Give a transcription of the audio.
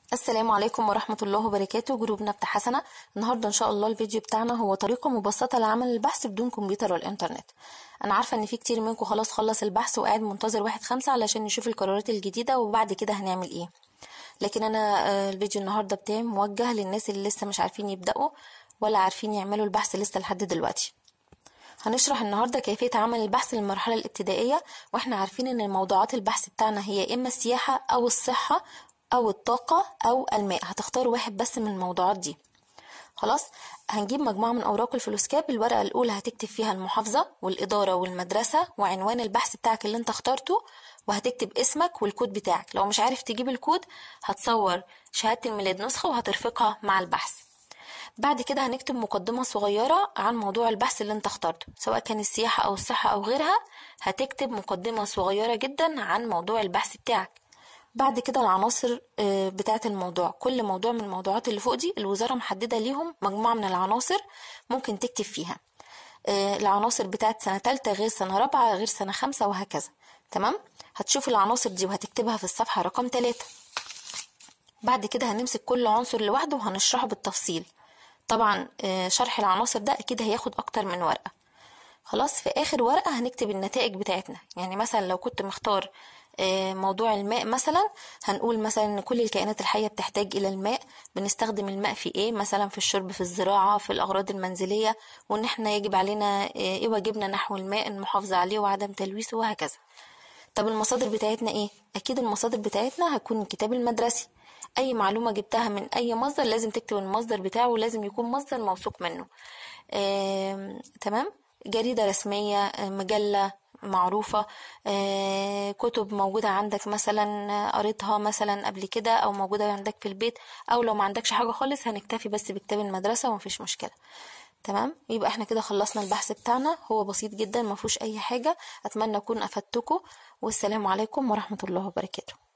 السلام عليكم ورحمة الله وبركاته جروبنا بتاع حسنة النهاردة إن شاء الله الفيديو بتاعنا هو طريقة مبسطة لعمل البحث بدون كمبيوتر والإنترنت أنا عارفة إن في كتير منكم خلاص خلص البحث وقاعد منتظر واحد خمسة علشان نشوف القرارات الجديدة وبعد كده هنعمل إيه لكن أنا آه، الفيديو النهاردة بتاعي موجه للناس اللي لسه مش عارفين يبدأوا ولا عارفين يعملوا البحث لسه لحد دلوقتي هنشرح النهاردة كيفية عمل البحث للمرحلة الابتدائية واحنا عارفين ان موضوعات البحث بتاعنا هي اما السياحة او الصحة او الطاقة او الماء هتختار واحد بس من الموضوعات دي خلاص هنجيب مجموعة من أوراق الفلوسكاب الورقة الأولى هتكتب فيها المحافظة والإدارة والمدرسة وعنوان البحث بتاعك اللي انت اخترته وهتكتب اسمك والكود بتاعك لو مش عارف تجيب الكود هتصور شهادة الميلاد نسخة وهترفقها مع البحث بعد كده هنكتب مقدمة صغيرة عن موضوع البحث اللي انت اخترته سواء كان السياحة أو الصحة أو غيرها هتكتب مقدمة صغيرة جدا عن موضوع البحث بتاعك بعد كده العناصر آه، بتاعة الموضوع كل موضوع من الموضوعات اللي فوق دي الوزارة محددة ليهم مجموعة من العناصر ممكن تكتب فيها آه، العناصر بتاعت سنة تالتة غير سنة رابعة غير سنة خمسة وهكذا تمام هتشوف العناصر دي وهتكتبها في الصفحة رقم تلاتة بعد كده هنمسك كل عنصر لوحده وهنشرحه بالتفصيل طبعا آه، شرح العناصر ده اكيد هياخد اكتر من ورقة خلاص في اخر ورقة هنكتب النتائج بتاعتنا يعني مثلا لو كنت مختار آه، موضوع الماء مثلا هنقول مثلا ان كل الكائنات الحية بتحتاج الى الماء بنستخدم الماء في ايه مثلا في الشرب في الزراعة في الاغراض المنزلية وان احنا يجب علينا آه، ايه واجبنا نحو الماء المحافظة عليه وعدم تلويثه وهكذا طب المصادر بتاعتنا ايه اكيد المصادر بتاعتنا هتكون الكتاب المدرسي اي معلومة جبتها من اي مصدر لازم تكتب المصدر بتاعه ولازم يكون مصدر موثوق منه آم، تمام جريدة رسمية آه، مجلة معروفة آه، كتب موجودة عندك مثلا آه، قريتها مثلا قبل كده او موجودة عندك في البيت او لو ما عندكش حاجة خالص هنكتفي بس بكتاب المدرسة ومفيش مشكلة تمام يبقى احنا كده خلصنا البحث بتاعنا هو بسيط جدا ما فيهوش اي حاجة اتمنى اكون افدتكم والسلام عليكم ورحمة الله وبركاته